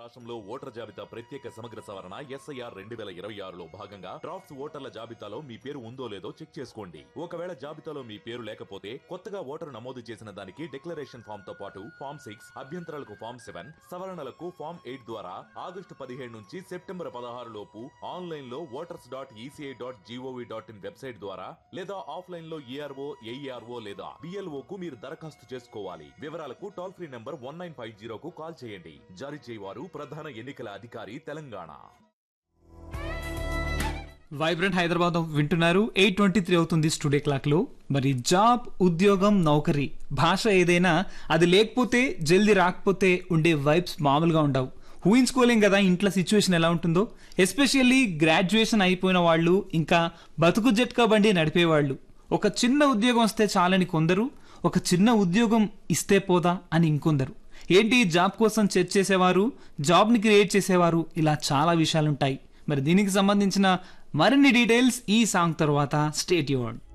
రాష్ట్రంలో ఓటర్ జాబితా ప్రత్యేక సమగ్ర సవరణ ఎస్ఐఆర్ రెండు వేల ఇరవై ఆరులో భాగంగా డ్రాఫ్ట్స్ ఓటర్ల జాబితాలో మీ పేరు ఉందో లేదో చెక్ చేసుకోండి ఒకవేళ జాబితాలో మీ పేరు లేకపోతే కొత్తగా ఓటరు నమోదు చేసిన దానికి డిక్లరేషన్ ఫామ్ తో పాటు ఫామ్ సిక్స్ అభ్యంతరాలకు ఫామ్ సెవెన్ సవరణలకు ఫామ్ ఎయిట్ ద్వారా ఆగస్టు పదిహేడు నుంచి సెప్టెంబర్ పదహారు లోపు ఆన్లైన్ లో voters dot ECI dot GOV dot in website ద్వారా లేదా ఆఫ్లైన్ లో ఈఆర్ఓ ఏఈఆర్ఓ లేదా బిఎల్ఓ కు మీరు దరఖాస్తు చేసుకోవాలి వివరాలకు toll free number one nine five జీరోకు కాల్ చేయండి జారీ చేయవారు ప్రధాన ఎన్నికల అధికారి తెలంగాణ వైబ్రెంట్ హైదరాబాద్ వింటున్నారు ఎయిట్ ట్వంటీ త్రీ అవుతుంది స్టూడియో క్లాక్లో మరి జాబ్ ఉద్యోగం నౌకరీ భాష ఏదైనా అది లేకపోతే జల్దీ రాకపోతే ఉండే వైబ్స్ మామూలుగా ఉండవు ఊహించుకోలేం కదా ఇంట్లో సిచ్యువేషన్ ఎలా ఉంటుందో ఎస్పెషల్లీ గ్రాడ్యుయేషన్ అయిపోయిన వాళ్ళు ఇంకా బతుకు జట్కా బండి నడిపేవాళ్ళు ఒక చిన్న ఉద్యోగం వస్తే చాలని కొందరు ఒక చిన్న ఉద్యోగం ఇస్తే పోదా అని ఇంకొందరు ఏంటి జాబ్ కోసం సెర్చ్ చేసేవారు జాబ్ని క్రియేట్ చేసేవారు ఇలా చాలా విషయాలుంటాయి మరి దీనికి సంబంధించిన మరిన్ని డీటెయిల్స్ ఈ సాంగ్ తర్వాత స్టేట్ యూన్